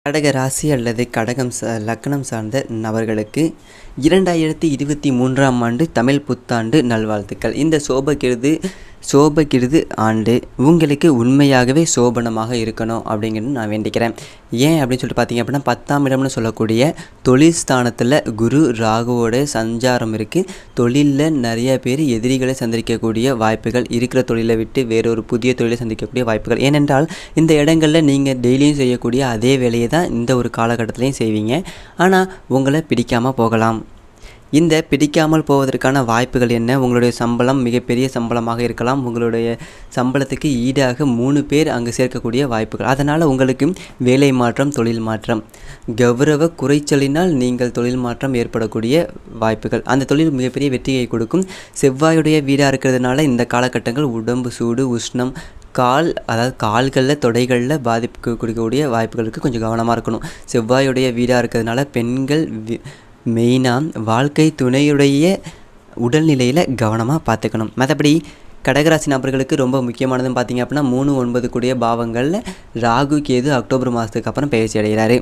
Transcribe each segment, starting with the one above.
கடக ராசி அல்லது கடகம் ச லக்னம் சார்ந்த நபர்களுக்கு இரண்டாயிரத்தி இருபத்தி மூன்றாம் ஆண்டு தமிழ் புத்தாண்டு நல்வாழ்த்துக்கள் இந்த சோபகிருது சோபகிருது ஆண்டு உங்களுக்கு உண்மையாகவே சோபனமாக இருக்கணும் அப்படிங்கிறது நான் வேண்டிக்கிறேன் ஏன் அப்படின்னு சொல்லிட்டு பார்த்தீங்க அப்படின்னா பத்தாம் இடம்னு சொல்லக்கூடிய தொழில் ஸ்தானத்தில் குரு ராகுவோட சஞ்சாரம் இருக்குது தொழிலில் நிறைய பேர் எதிரிகளை சந்திக்கக்கூடிய வாய்ப்புகள் இருக்கிற தொழிலை விட்டு வேறொரு புதிய தொழிலை சந்திக்கக்கூடிய வாய்ப்புகள் ஏனென்றால் இந்த இடங்களில் நீங்கள் டெய்லியும் செய்யக்கூடிய அதே வேலையை தான் இந்த ஒரு காலகட்டத்திலையும் செய்வீங்க ஆனால் உங்களை பிடிக்காமல் போகலாம் இந்த பிடிக்காமல் போவதற்கான வாய்ப்புகள் என்ன உங்களுடைய சம்பளம் மிகப்பெரிய சம்பளமாக இருக்கலாம் உங்களுடைய சம்பளத்துக்கு ஈடாக மூணு பேர் அங்கே சேர்க்கக்கூடிய வாய்ப்புகள் அதனால் உங்களுக்கு வேலை மாற்றம் தொழில் மாற்றம் கௌரவ குறைச்சலினால் நீங்கள் தொழில் மாற்றம் ஏற்படக்கூடிய வாய்ப்புகள் அந்த தொழில் மிகப்பெரிய வெற்றியை கொடுக்கும் செவ்வாயுடைய வீடாக இருக்கிறதுனால இந்த காலகட்டங்கள் உடம்பு சூடு உஷ்ணம் கால் அதாவது கால்களில் தொடைகளில் பாதிப்பு கொடுக்கக்கூடிய வாய்ப்புகள் இருக்குது கொஞ்சம் கவனமாக இருக்கணும் செவ்வாயுடைய வீடாக இருக்கிறதுனால பெண்கள் மெயினாக வாழ்க்கை துணையுடைய உடல்நிலையில் கவனமாக பார்த்துக்கணும் மற்றபடி கடகராசி நபர்களுக்கு ரொம்ப முக்கியமானதுன்னு பார்த்தீங்க அப்படின்னா மூணு ஒன்பது கூடிய பாவங்களில் ராகு கேது அக்டோபர் மாதத்துக்கு அப்புறம் பயிற்சி அடைகிறாரு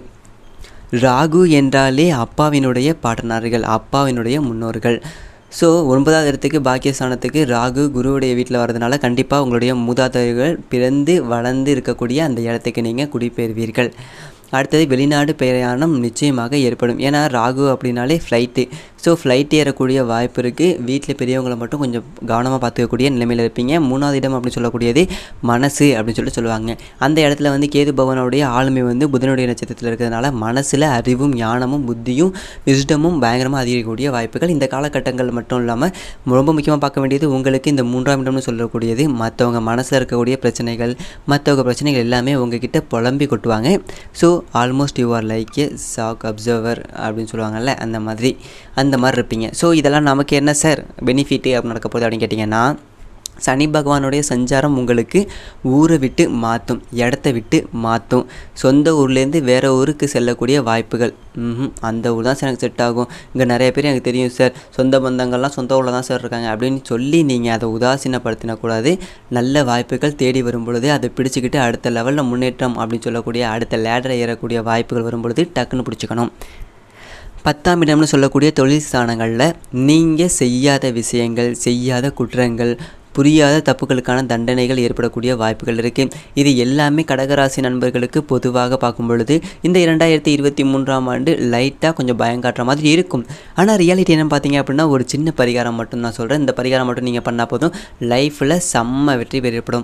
ராகு என்றாலே அப்பாவினுடைய பாட்டனார்கள் அப்பாவினுடைய முன்னோர்கள் ஸோ ஒன்பதாவது இடத்துக்கு பாக்கியஸ்தானத்துக்கு ராகு குருவுடைய வீட்டில் வரதுனால கண்டிப்பாக உங்களுடைய மூதாதையர்கள் பிறந்து வளர்ந்து இருக்கக்கூடிய அந்த இடத்துக்கு நீங்கள் குடிபெயர்வீர்கள் அடுத்தது வெளிநாடு பிரயாணம் நிச்சயமாக ஏற்படும் ஏன்னா ராகு அப்படின்னாலே ஃப்ளைட்டு ஸோ ஃப்ளைட் ஏறக்கூடிய வாய்ப்பு இருக்குது வீட்டில் பெரியவங்களை மட்டும் கொஞ்சம் கவனமாக பார்த்துக்கக்கூடிய நிலைமையில் இருப்பீங்க மூணாவது இடம் அப்படின்னு சொல்லக்கூடியது மனசு அப்படின்னு சொல்லிட்டு சொல்லுவாங்க அந்த இடத்துல வந்து கேது பவனுடைய ஆளுமை வந்து புதனுடைய நட்சத்திரத்தில் இருக்கிறதுனால மனசில் அறிவும் ஞானமும் புத்தியும் விஸ்டமும் பயங்கரமாக அதிகரிக்கக்கூடிய வாய்ப்புகள் இந்த காலகட்டங்கள் மட்டும் இல்லாமல் ரொம்ப முக்கியமாக பார்க்க வேண்டியது உங்களுக்கு இந்த மூன்றாம் இடம்னு சொல்லக்கூடியது மற்றவங்க மனசில் இருக்கக்கூடிய பிரச்சனைகள் மற்றவங்க பிரச்சனைகள் எல்லாமே உங்ககிட்ட புலம்பி கொட்டுவாங்க so almost you are like a sock observer அப்படின்னு சொல்லுவாங்கல்ல அந்த மாதிரி அந்த மாதிரி இருப்பீங்க ஸோ இதெல்லாம் நமக்கு என்ன சார் பெனிஃபிட்டு அப்படி நடக்க போகுது அப்படின்னு கேட்டிங்கன்னா சனி பகவானுடைய சஞ்சாரம் உங்களுக்கு ஊரை விட்டு மாற்றும் இடத்த விட்டு மாற்றும் சொந்த ஊர்லேருந்து வேறு ஊருக்கு செல்லக்கூடிய வாய்ப்புகள் அந்த ஊர் தான் சார் எனக்கு செட் ஆகும் இங்கே நிறைய பேர் எனக்கு தெரியும் சார் சொந்த பந்தங்கள்லாம் சொந்த ஊரில் தான் சார் இருக்காங்க அப்படின்னு சொல்லி நீங்கள் அதை உதாசீனப்படுத்தினக்கூடாது நல்ல வாய்ப்புகள் தேடி வரும் பொழுது அதை பிடிச்சிக்கிட்டு அடுத்த லெவலில் முன்னேற்றம் அப்படின்னு சொல்லக்கூடிய அடுத்த லேடரை ஏறக்கூடிய வாய்ப்புகள் வரும் பொழுது டக்குன்னு பிடிச்சிக்கணும் பத்தாம் இடம்னு சொல்லக்கூடிய தொழில் ஸ்தானங்களில் நீங்கள் செய்யாத விஷயங்கள் செய்யாத குற்றங்கள் புரியாத தப்புகளுக்கான தண்டனைகள் ஏற்படக்கூடிய வாய்ப்புகள் இருக்குது இது எல்லாமே கடகராசி நண்பர்களுக்கு பொதுவாக பார்க்கும் பொழுது இந்த இரண்டாயிரத்தி இருபத்தி மூன்றாம் ஆண்டு லைட்டாக கொஞ்சம் பயங்காட்டுற மாதிரி இருக்கும் ஆனால் ரியாலிட்டி என்ன பார்த்தீங்க அப்படின்னா ஒரு சின்ன பரிகாரம் மட்டும் நான் சொல்கிறேன் இந்த பரிகாரம் மட்டும் நீங்கள் பண்ணால் போதும் லைஃப்பில் செம்ம வெற்றி பெற ஏற்படும்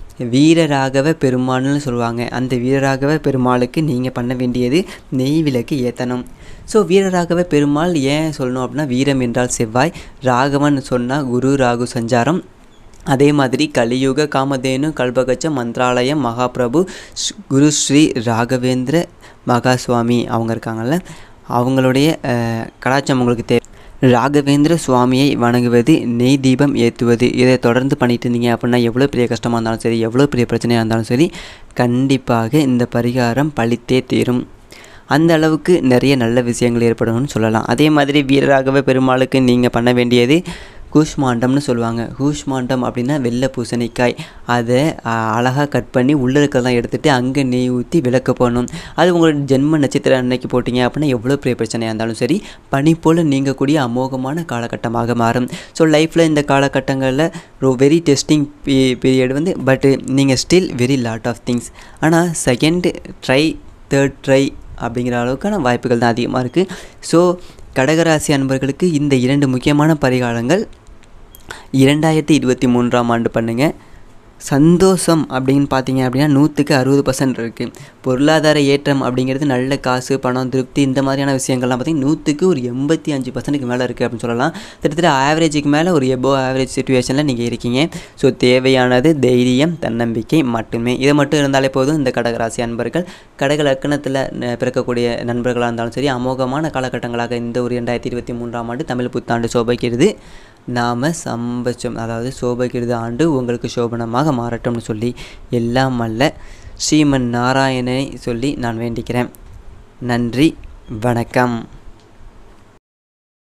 வீரராகவ பெருமாள்னு சொல்லுவாங்க அந்த வீரராகவ பெருமாளுக்கு நீங்கள் பண்ண வேண்டியது நெய் விளக்கு ஏற்றணும் ஸோ வீரராகவ பெருமாள் ஏன் சொல்லணும் அப்படின்னா வீரம் என்றால் செவ்வாய் ராகவன் சொன்னால் குரு ராகு சஞ்சாரம் அதே மாதிரி கலியுக காமதேனு கல்பகச்ச மந்த்ராலயம் மகாபிரபு குரு ஸ்ரீ ராகவேந்திர மகாசுவாமி அவங்க இருக்காங்கல்ல அவங்களுடைய கலாச்சாரம் உங்களுக்கு தேவை ராகவேந்திர சுவாமியை வணங்குவது நெய் தீபம் ஏற்றுவது இதை தொடர்ந்து பண்ணிட்டு இருந்தீங்க அப்படின்னா எவ்வளோ பெரிய கஷ்டமாக இருந்தாலும் சரி எவ்வளோ பெரிய பிரச்சனையாக இருந்தாலும் சரி கண்டிப்பாக இந்த பரிகாரம் பழித்தே தீரும் அந்த அளவுக்கு நிறைய நல்ல விஷயங்கள் ஏற்படும்னு சொல்லலாம் அதே மாதிரி வீரராகவ பெருமாளுக்கு நீங்கள் பண்ண வேண்டியது கூஷ்மாண்டம்னு சொல்லுவாங்க கூஷ்மாண்டம் அப்படின்னா வெள்ளை பூசணிக்காய் அதை அழகாக கட் பண்ணி உள்ளே இருக்கிறதெல்லாம் எடுத்துகிட்டு அங்கே நெய் ஊற்றி விளக்க போடணும் அது உங்களோட ஜென்ம நட்சத்திரம் அன்னைக்கு போட்டிங்க அப்படின்னா எவ்வளோ பெரிய பிரச்சனையாக இருந்தாலும் சரி பனி போல் நீங்கக்கூடிய அமோகமான காலகட்டமாக மாறும் ஸோ லைஃப்பில் இந்த காலகட்டங்களில் row very testing p period வந்து பட்டு நீங்கள் still very lot of things ஆனால் செகண்ட் ட்ரை தேர்ட் ட்ரை அப்படிங்கிற அளவுக்கான வாய்ப்புகள் தான் அதிகமாக இருக்குது ஸோ கடகராசி அன்பர்களுக்கு இந்த இரண்டு முக்கியமான பரிகாரங்கள் இரண்டாயிரத்தி இருபத்தி மூன்றாம் ஆண்டு பண்ணுங்கள் சந்தோஷம் அப்படின்னு பார்த்தீங்க அப்படின்னா நூற்றுக்கு அறுபது பர்சன்ட் இருக்குது பொருளாதார ஏற்றம் அப்படிங்கிறது நல்ல காசு பணம் திருப்தி இந்த மாதிரியான விஷயங்கள்லாம் பார்த்திங்கன்னா நூற்றுக்கு ஒரு எண்பத்தி அஞ்சு பர்சன்ட்டுக்கு மேலே இருக்குது அப்படின்னு சொல்லலாம் கிட்டத்தட்ட ஆவரேஜுக்கு மேலே ஒரு எபோ ஆவரேஜ் சுச்சுவேஷனில் நீங்கள் இருக்கீங்க ஸோ தேவையானது தைரியம் தன்னம்பிக்கை மட்டுமே இதை மட்டும் இருந்தாலே போதும் இந்த கடகராசி அன்பர்கள் கடக லக்கணத்தில் பிறக்கக்கூடிய நண்பர்களாக இருந்தாலும் சரி அமோகமான காலகட்டங்களாக இந்த ஒரு ரெண்டாயிரத்தி இருபத்தி மூன்றாம் ஆண்டு தமிழ் புத்தாண்டு சோபைக்கிறது நாம் சம்பச்சம் அதாவது சோபகிருத ஆண்டு உங்களுக்கு சோபனமாக மாறட்டும்னு சொல்லி எல்லாம் அல்ல ஸ்ரீமன் நாராயணனை சொல்லி நான் வேண்டிக்கிறேன் நன்றி வணக்கம்